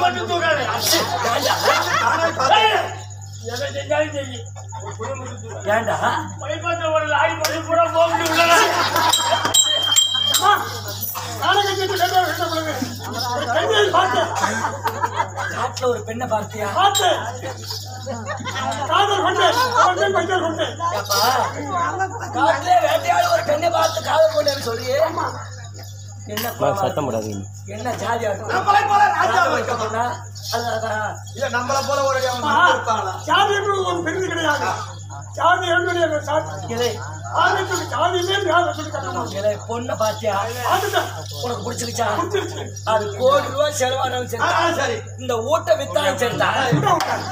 மட்டும் தூக்காது நானே பார்த்தேன் எதை செஞ்சாலும் செய்யும் ஏண்டா பைபாத்த ஒரு லாரி போட்டு பூரா போட்டு உள்ளதா காட்டுல ஒரு பெண்ணை பார்த்தியா ஏப்பா, காட்டுல வேட்டையாட ஒரு பெண்ணை பார்த்து காதல் கொண்டேன்னு சொல்லி என்ன சத்தம் போடாதீங்க என்ன ஜாலியா இருக்கும் நம்மளை போல ராஜா காதல் வைக்க வைக்கணும்னா, அது அதான். இல்ல நம்மளை போல ஒரு அவன் இருப்பாங்களா ஜாதி என்பது ஒரு பெருது கிடையாது ஜாதி என்னுடைய சாதி இலை, ஆதித்துக்கு ஜாதியுமே மேல சொல்லி கட்டணும் இலை, பொண்ணை பார்த்தியா அதுதான் உனக்கு பிடிச்சிருச்சா பிடிச்சிருச்சு அது கோடி ரூபாய் செலவானாலும் சரி ஆ, சரி இந்த ஊட்ட வித்தாலும் சரிதான் விட விட்டாரு.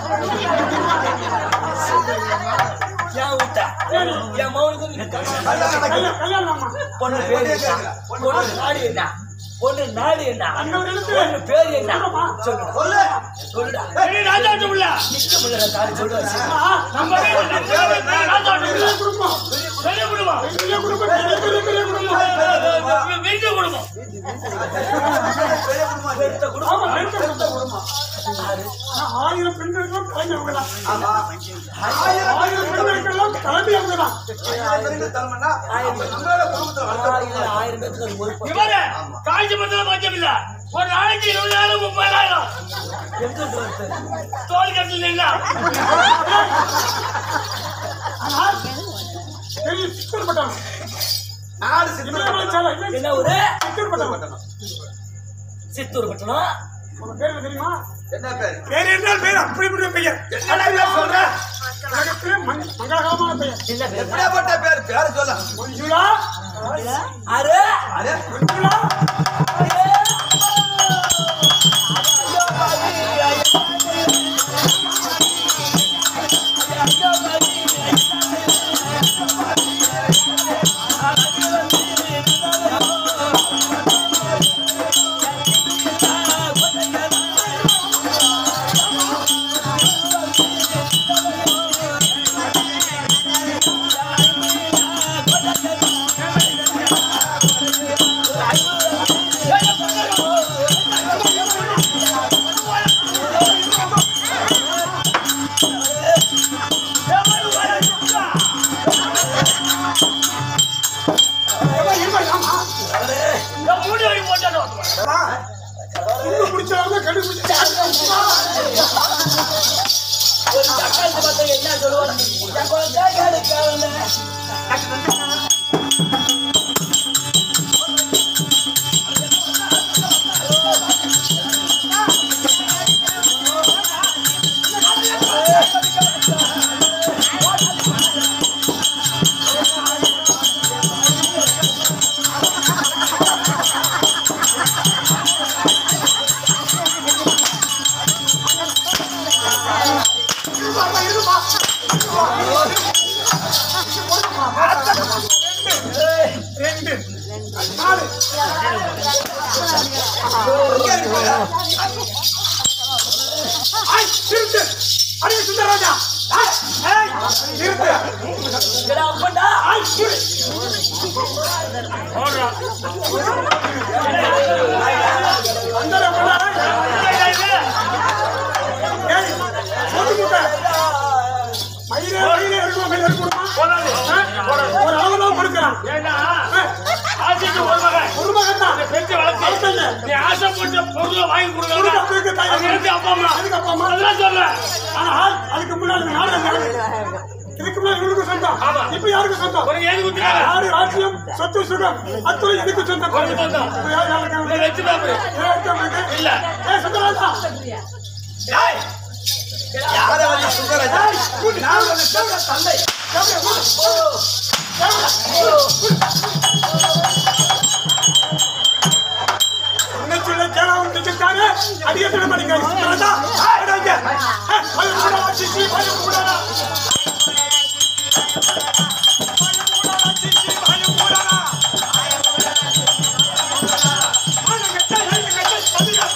ஏன் ஊட்ட என் மௌனுக்கு நீ கல்யாணம் கல்யாணம் நடக்குது. கல்யாணம் கல்யாணம் ஆமா பொண்ணு பேரு என்ன பொண்ணு நாடு என்ன பொண்ணு நாடு என்ன அந்த ஒரு எழுத்து பொண்ணு பேரு என்ன சொல்லு சொல்லு சொல்லுடா பெரிய ராஜாட்டு உள்ள நிக்க முடியல தாலி சொல்லுடா நம்ம வீடு நம்ம வீடு பெரிய ராஜாட்டு உள்ள குடும்பம் பெரிய குடும்பம் பெரிய குடும்பம் பெரிய பெரிய பெரிய குடும்பம் வீட்டு குடும்பம் பெரிய குடும்பம் இது. ஆமா பெண்கள் குடும்பம் ஆனா ஆயிரம் பெண்களுக்கும் தலைமையவங்க தான் ஆமா ஆயிரம் பெண்களுக்கெல்லாம் தலைமையவங்க தான் ஆயிரம் பெண்கள் தலைமைன்னா, அப்ப நம்மளோட குடும்பத்துல வளர்த்த ஆயிரம் ஆயிரம் பேத்துக்கு அது ஒரு பொண்ணு. இவரு காஞ்சி பத்தில பஞ்சம் இல்ல ஒரு நாளைக்கு இருபதாயிரம் முப்பதாயிரம் எங்க இருந்து வருது? தோல் கட்டில் நின்னா ஆனால் பெரிய சிக்கல் பட்டவன் நாடு சித்தனை இமயமலை சாலை இமய என்ன ஊரு சிக்கல் பட்டவன் சித்தூர் பட்டணம் உங்க பேர் என்ன தெரியுமா என்ன பேரு பேர் என்றால் பேர் அப்படிப்பட்ட பெயர் என்ன பேர் சொல்ற உலகத்திலே மங்- மங்களகரமான பெயர் என்ன பேரு எப்படியாப்பட்ட பேர் பேரு சொல்ல மஞ்சுளா ஆறு அரே மஞ்சுளா மூடி வழி போட்டோம் துண்டு பிடிச்சவங்க கண்டுபிடிச்சு ஒரு தக்காளி பார்த்தா என்ன சொல்லுவாங்க என் குழந்தை கேடு கேளுங்க. ரெண்டு நாலு ஐய், நிறுத்து அடே சுந்தரராஜா ஐய், ஏய், நிறுத்து ஏடா, அப்பன்டா. ஐய், நிறு. அந்தர போடா. ஏய், சொல்லு முட்டை. மயிலே, மயிலே இருக்குமா, மயிலே இருக்குமா? ஆ? ஒரு அளவுதான் கொடுக்கிறான் ஏன்னா ஆ, ஆசைக்கு ஒரு மகன் ஒரு மகன் தான் பெற்று வளர்த்து வளர்த்தது. நீ ஆசைப்பட்ட பொருளை வாங்கி கொடுக்க கொடுக்கணும் கொடுக்க தாய் அது எதுக்கு அப்பா அம்மா அதுக்கு அப்பா அம்மா அதெல்லாம் சொல்றேன் ஆனால் அதுக்கு முன்னாடி இந்த நாடகம் நடக்குது. இதுக்கு முன்னாடி இவனுக்கு சொந்தம் ஆமா. இப்ப யாருக்கு சொந்தம் உனக்கு எது குத்துறாங்க யாரு ராஜ்யம் சொத்து சுகம் அத்துறை இதுக்கு சொந்தம் உனக்கு சொந்தம். இப்ப யார் யாருக்கு நீ வச்சு பாப்பரு ஏன் எடுத்து அவனுக்கு? இல்ல ஏய், சுந்தரராஜா. யாரு வந்து சுந்தரராஜா ஏய், கூட்டு. நான் வந்து சொல்ற தந்தை ஏய், கூட்டு. உன்னைச்சுள்ள கேளாவும் நிற்கிறாரு. அடியத்திட படிக்காது. சுந்தரராஜா, ஏய், இடம் இங்க. ஏய், பயம் கூடாதா, சிச்சி, பயம் கூடாதா. பயம் கூடாதா, சிச்சி, பயம் கூடாதா. ஆனா, கெட்ட, ஏய், கெட்ட, தள்ளுங்க.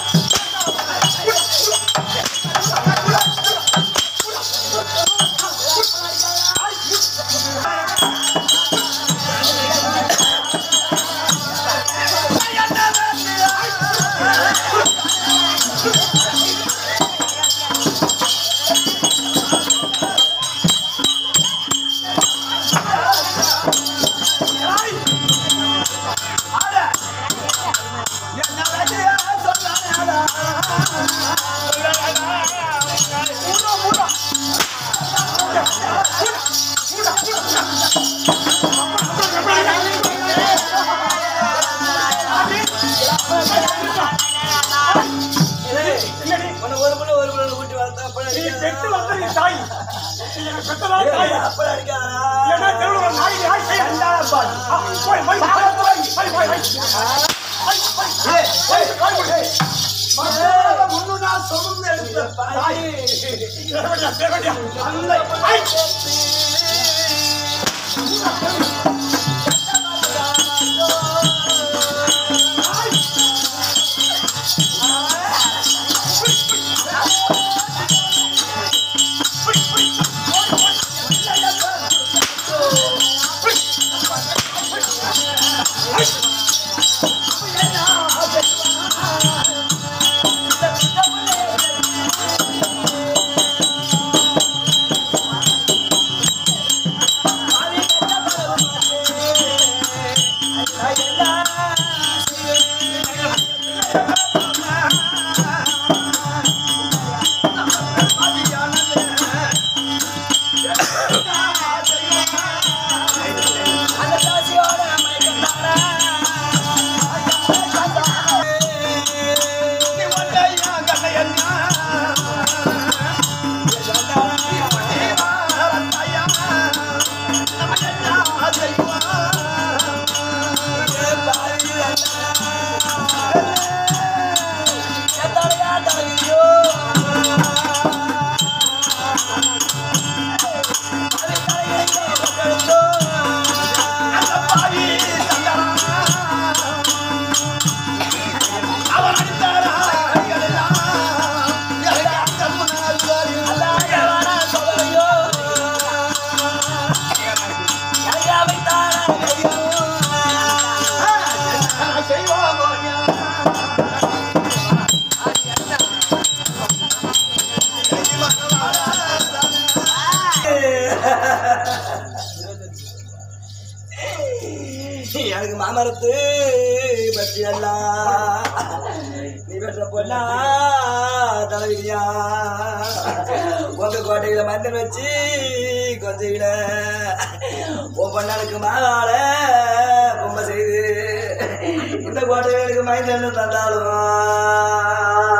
பெற்று வந்த நீ தாய் நீ எனக்கு பெற்றதா தாய் அப்படி அடிக்காதா என்ன தெருவுல ஒரு நாய் நாய் செய்ய ஆ, போய், போய், போய், போய், போய், போய். போய், போய். போய், போய், போய். முன்னு நான் சுமந்து எடுத்த தாய் தேவடியா, தேவடியா. ஐ. அந்த தாசியோட மயக்கத்தாரா எத்தனையா தலைவியோ அது தலையிலே மக்களுக்கோ அல்லாஹ்வான சோதனையோ எனக்கா வைத்தாரா ஐயோ எனக்கு மாமரத்து பற்றி எல்லாம் நீ பெற்ற பொண்ணா தலைவியா உங்க கோட்டையில மந்தன் வச்சு கொஞ்சம் இட உன் பொண்ணனுக்கு மாவாள பொம்மை செய்து இந்த கோட்டைகளுக்கு மைந்தன் தந்தாலும்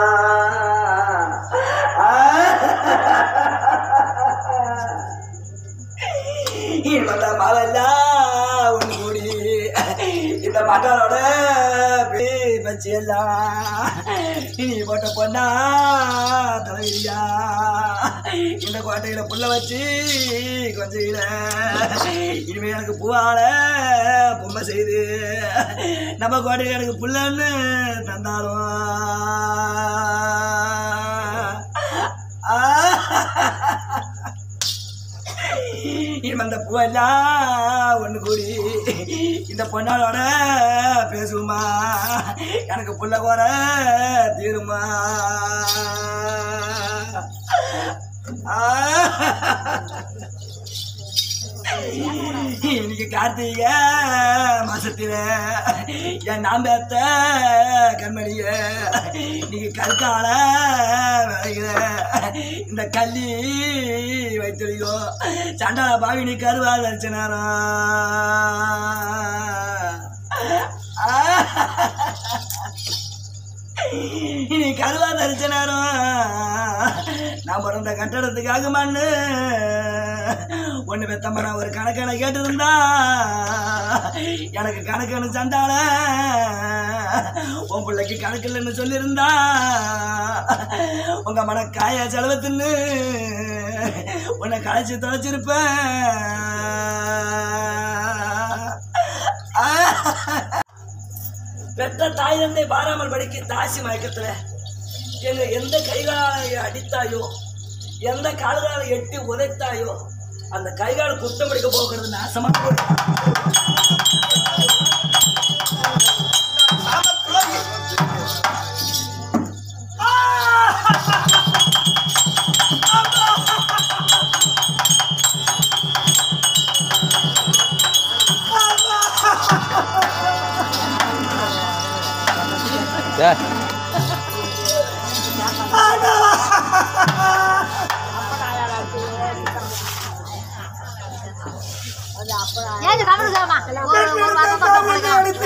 இந்த மழெல்லாம் ஒன்று கூடி இந்த மகளோட பச்சி எல்லாம் நீ போட்ட பொண்ணா தலைவியா இந்த கோட்டையில புள்ள வச்சு கொஞ்சம் இட இனிமே எனக்கு பூவால பொம்மை செய்து நம்ம கோட்டையில எனக்கு புள்ளன்னு தந்தாலும் இனிமே அந்த பூவெல்லாம் ஒன்று கூடி இந்த பொண்ணாளோட பேசுமா எனக்கு புள்ள குற தீருமா இன்னைக்கு கார்த்திகை மாசத்துல என் நான் பேத்த கண்மணிய இன்னைக்கு கற்கால விளைகிற இந்த கள்ளி வைத்திருக்கோ சண்டால பாவி நீ கருவா வச்ச இனி கருவா தரிச்ச நேரம் நான் பிறந்த கட்டடத்துக்காக மண்ணு ஒண்ணு பெத்தம்ம நான் ஒரு கணக்கான கேட்டிருந்தா எனக்கு கணக்கான சண்டால உன் பிள்ளைக்கு கணக்கு இல்லைன்னு சொல்லியிருந்தா உங்க மன காய செலவு தின்னு உன்னை களைச்சு தொலைச்சிருப்பேன் பெற்ற தாய் தந்தை பாராமல் படிக்க தாசி மயக்கத்துல எங்க எந்த கைகாலை அடித்தாயோ எந்த கால்காலை எட்டி உதைத்தாயோ அந்த கைகால் குத்தம் படிக்க போகிறது நாசமா போயிடும். ஏன் கவனம் சாமா ஒரு ஒரு வாரம் பக்கம் போடுங்க.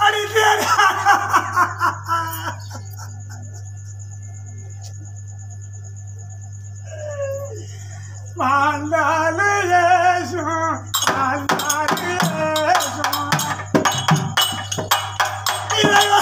அடித்தேன் வாழ்ந்தாலே ஏசும் வாழ்ந்தாலே ஏசும் இறைவா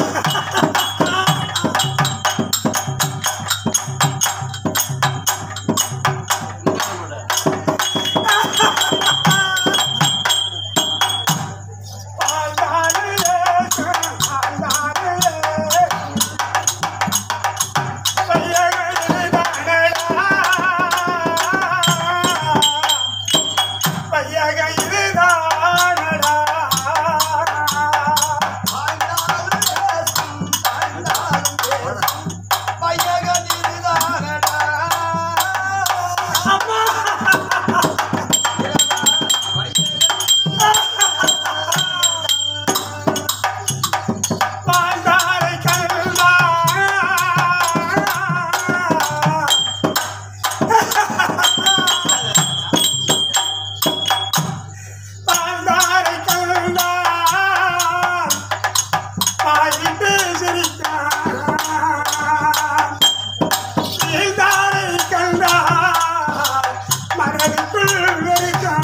மனதுக்குள் வெறுத்தான்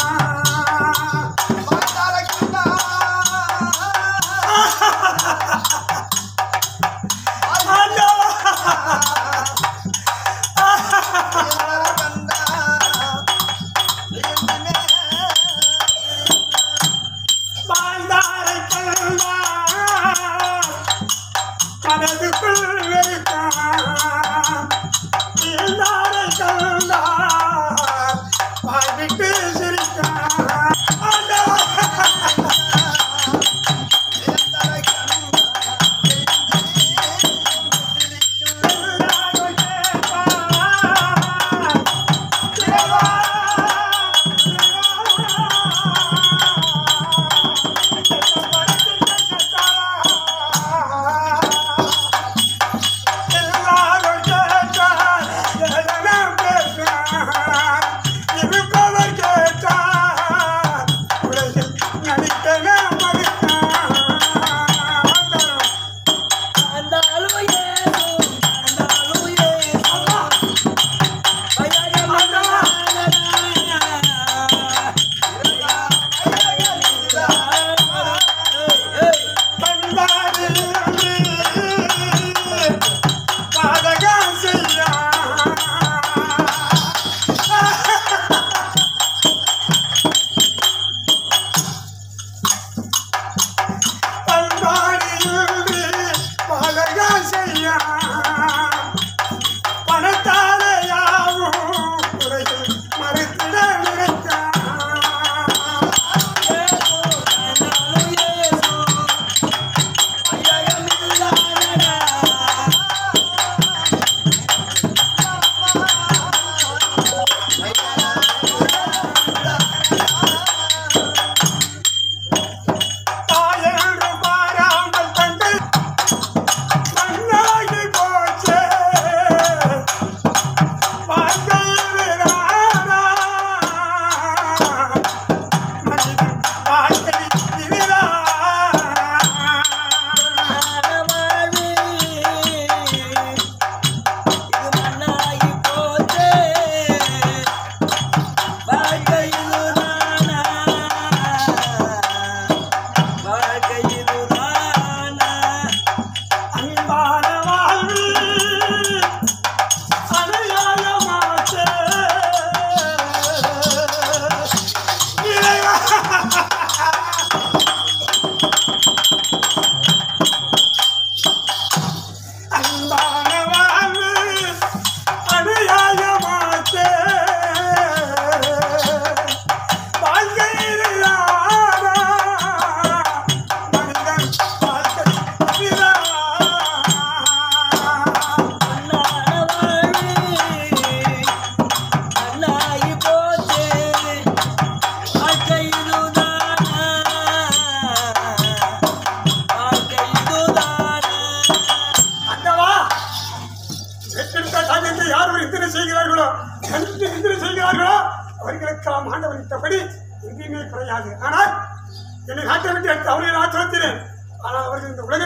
வாழ்ந்தாரை கண்டார் மனதுக்குள் வெறுத்தான் இருந்தாரை கண்டார் வாழ்விட்டு சிரித்தான் இருப்பவர் கேட்டார்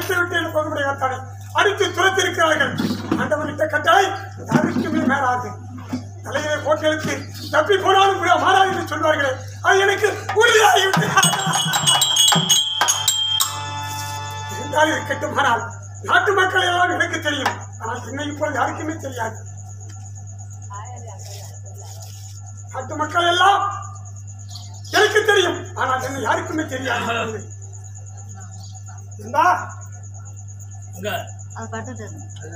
விட்டு விட்டு எனக்கு போக முடியாது தானே அடித்து துரத்தி இருக்கிறார்கள் ஆண்டவனிட்ட கட்டாய் யாருக்குமே மேலாது தலையிலே போட்டு எழுத்து தப்பி போனாலும் கூட மாறாது என்று சொல்வார்களே அது எனக்கு உறுதியாகிவிட்டு இருந்தாலும் இருக்கட்டும் ஆனால் நாட்டு மக்கள் எல்லாம் எனக்கு தெரியும் ஆனால் என்னை இப்பொழுது யாருக்குமே தெரியாது நாட்டு மக்கள் எல்லாம் எனக்கு தெரியும் ஆனால் என்னை யாருக்குமே தெரியாது இருந்தா இங்க அது பட்டுட்டு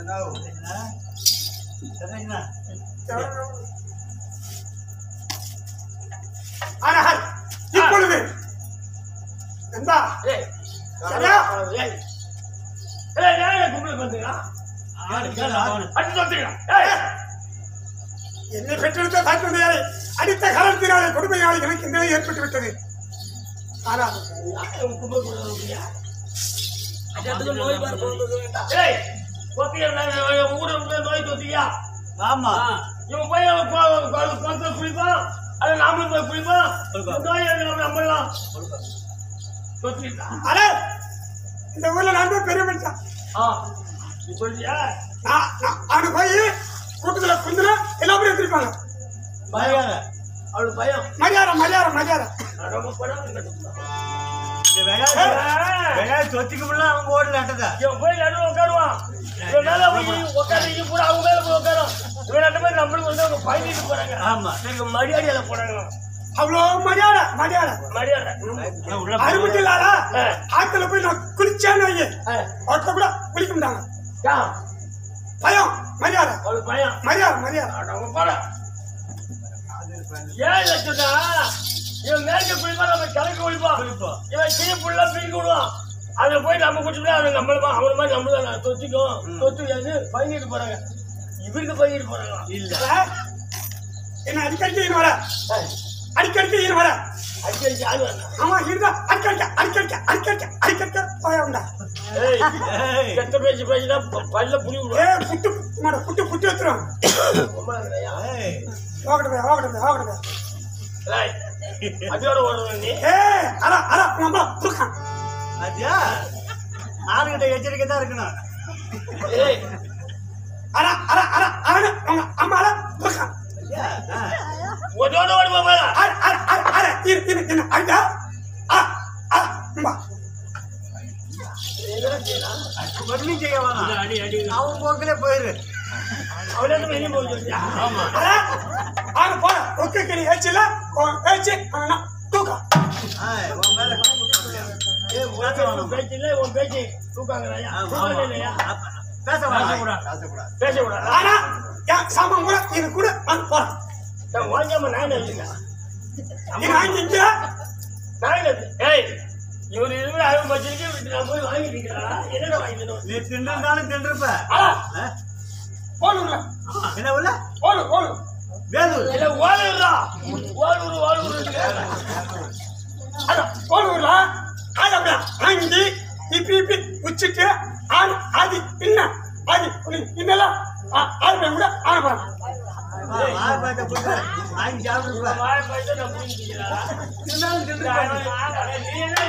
ஆனால் இப்பொழுது இருந்தா ஏய் சரியா ஏய் ஏய் ஏய் கும்பிட்டு வந்தீங்களா அடிச்சு வந்துட்டீங்களா ஏய் என்னை பெற்றெடுத்த தாய் தந்தையாரை அடித்த காலத்தினாலே கொடுமையால் எனக்கு இந்த நிலை ஏற்பட்டு விட்டது ஆனால் அதுக்கு நோய் பார்க்க வந்தது வேண்டாம் ஏய் கொத்தியா ஊரை விட்டு நோய் கொத்தியா ஆமா இவன் போய் அவன் கொ- கொ- கொத்த குளிப்பான் அது நாமளும் போய் குளிப்பான் நோய் நம்ம நம்பலாம் கொத்திட்டான் ஆனால் இந்த ஊர்ல நான் தான் பெரிய மனுஷன் ஆ நீ சொல்றியா நான் நான் அவனு போய் கூட்டத்துல குந்துனா எல்லாமே எடுத்திருப்பாங்க பயம் அவளுக்கு பயம் மரியாதை மரியாதை மரியாதை நான் ரொம்ப படம் இந்த வெங்காயம் வெங்காயம் சொத்திக்கு முள்ள அவங்க ஓடலாட்டதா இவன் போய் நடுவில் உட்காருவான் இவன் மேல போய் உட்காரு இவன் கூட அவங்க மேல போய் உட்காரும் இவன் ரெண்டு பேரும் நம்மளுக்கு வந்து அவங்க பயணிட்டு போறாங்க ஆமா. எனக்கு மரியாதையில போறாங்க அவ்வளோ மரியாதை மரியாதை மரியாதை உள்ள அது மட்டும் இல்லாத ஆ. ஆத்துல போய் நான் குளிச்சேன்னு வையே ஆ. ஒருத்த கூட குளிக்க மாட்டாங்க யா, பயம் மரியாதை அவளுக்கு பயம் மரியாதை மரியாதை ஆனா, அவங்க போட ஏன் லட்சம்னா இவன் மேற்க குளிப்பான் நம்ம கிழக்கு குளிப்பான் இவன் கீழே ஃபுல்லா பிரிக்க விடுவான் அதுல போய் நம்ம குடிச்சோம்னா அவன் நம்மளுமா அவன மாதிரி நம்மளும் தொத்திக்கும் தொத்து பயணிட்டு போறாங்க இவருக்கு பயணிட்டு போறாங்க இல்ல சார், என்ன அடிக்கடி ஈன வர அடிக்கடி ஈன வர அடிச்சு அடிச்சு ஆள் வரலாம் ஆமா இருந்தா அடிக்கடிக்க அடிக்கடிக்க அடிக்கடிக்க அடிக்கடிக்க போய உண்டா ஏய் ஏய். கெட்ட பேச்சு பேசினா ப- பல்ல புடி ஏ விடுவான் புட்டு மாட புட்டு புட்டு வச்சிரும் ரொம்ப இல்லையா? ஏய். ஓகட்டவே ஓகட்டவே ஓகட்டவே ஏய், அதோட ஓடுவேன் நீ ஏ அட அட நம்ம புடுக்கான் பாத்தியா? ஆளுகிட்ட எச்சரிக்கை தான் இருக்கணும் ஏய் அட அட அட அட நம்ம அம்மால புடுக்கான் ஐயா, ஆ. உதோட ஓடுவா மேல அட அட அட அட இரு இரு இரு அடா அ அ அம்மா என்னடா செய்யலாம் ஒண்ணும் செய்ய வேணாம் அடி அடி அவன் போக்கிலே போயிரு அவளே வெளியே போய் சொல்லியா ஆமா அட ஆன போற ஒக்கே கடி ஏச்சில ஓ ஏச்சி அண்ணா தூக்கா ஆய், உன் மேல ஏய், பேச உன் வேணாம். பேச்சு இல்ல உன் பேச்சு தூக்காங்கறாயா ஆமா, ஆமா ஆமா. இல்லையா அப்ப, பேச வேணாம். பேசக்கூடாது. பேசக்கூடாது. பேசக்கூடாது ஆனா யா சாமான் கூட இது கூட வந்து போறேன் நான் வாங்காம நான் என்ன வச்சுக்க இது வாங்கி இங்க நான் என்ன ஏய் இவரு இருக்கிற அழுவு பட்சத்துக்கு விட்டு நான் போய் வாங்கிட்டீங்களா என்னடா வாங்கிக்கணும் நீ தின்றிருந்தாலும் தின்றிருப்ப. அட ஆ? போடுங்க என்ன உள்ள ஓடு ஓடு வேலூர் இல்ல ஓடுறா ஓடுரு ஓடுரு அட ஓடுல ஆடப்பட அங்கி இப்பி இப்பி உச்சிட்டு ஆன் ஆதி பின்ன ஆதி இன்னெல்லாம் ஆடு கூட ஆடப்பட வா, வா, பாத்த புள்ள. வாங்கி சாப்பிட்டுருப்ப. வாழை பைசா நான் புரிஞ்சுக்கிறா தின்னாலும் தின்றிருப்ப.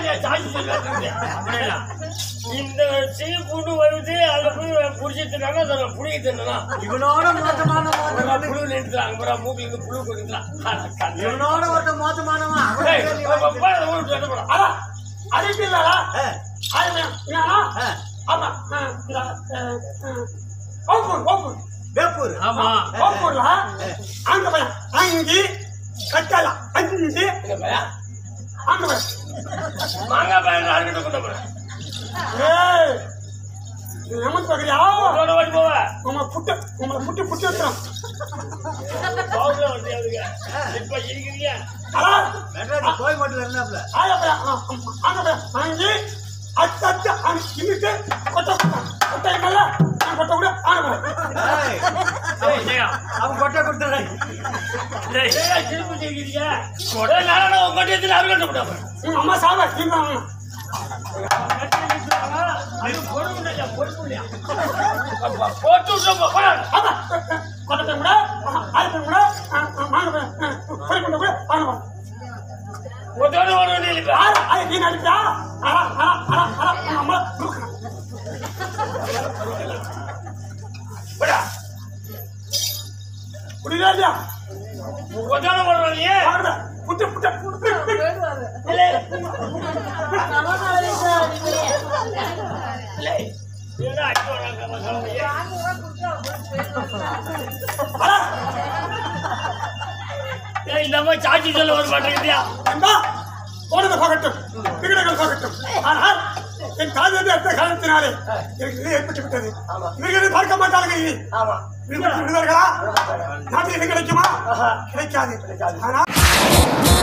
இந்த சீ புண்ணு வருது அதுல போய் புடிச்சு தின்னாங்க அதை நான் புடிக்க தின்னலாம் இவனோட மோசமான மோசமான புழு நின்றுறாங்க அப்புறம் மூக்கில இருந்து புழு கொடுக்குறான் இவனோட ஒருத்த மோசமானவன் அவனை கேள்வி வாங்கி- அட அதுக்கு இல்லடா ஆ, ஆடு என்னன்னா ஆ. ஆமா இந்த ஓப்பூர் ஓப்பூர் வேப்பூர் ஆமா ஓப்பூர்ல அங்க போய் அங்கி கட்டல அஞ்சு அங்க போய் மாங்காய் பயிர் அறுக்கிட்டு கொண்டு போறேன் ஏய் நீ எமக்கு பார்க்கறியா உன்னோட ஓடி போவ உங்களை புட்டு உங்களை புட்டு புட்டு வச்சுரும் பவுல வந்து அதுங்க இப்ப இருக்கிறீங்க அடா மெட்ராஸ் கோயம்பேட்டில் இருந்தாப்ல ஆயா போய் அங்க போய் அங்கி அச்சு அச்சு அங்க இன்னிட்டு கொட்டை கொட்டை இல்ல நான் கொட்டை கூட ஆன போய் ஏய், ஏய், ஜெயா. அவன் கொட்டை கொடுத்துறேன் ஏய், ஏய், திருப்பி ஜெயிக்கிறீங்க. உடனே நானும் உங்க கிட்ட எடுத்து அறுக்கட்டு விடாம. உங்க அம்மா சாவ தீங்க அது பொறுப்பு இல்லையா, பொறுப்பு இல்லையா? அப்பா, போட்டு விட்டோம், போடா. ஆமா கொட்டை கூட ஆயிரத்தி கூட வாங்க போய் போய் கொண்டு கூட ஆன போய் உன்னோட ஒரு வண்டி இல்லைப்பா. ஆறு ஆயிரத்தி நீ நடிச்சா ஆ ஆ ஆ ஆ உங்க அம்மா தூக்குறேன் புரியுதா இல்லையா கொத்தான போடுறீங்க பாருங்க புட்டு புட்ட புட்டு இந்த மாதிரி சாட்சி சொல்ல வர மாட்டேங்கிறியா அன்பா போனது போகட்டும் விகடங்கள் போகட்டும் ஆனால் என் தாய் வந்து அடுத்த காலத்தினாலே எனக்கு நிலை ஏற்பட்டு விட்டது இவர்கள் பார்க்க மாட்டார்கள் இனி ஆமா விடுவார்களா நாட்டில் இது கிடைக்குமா கிடைக்காது ஆனால்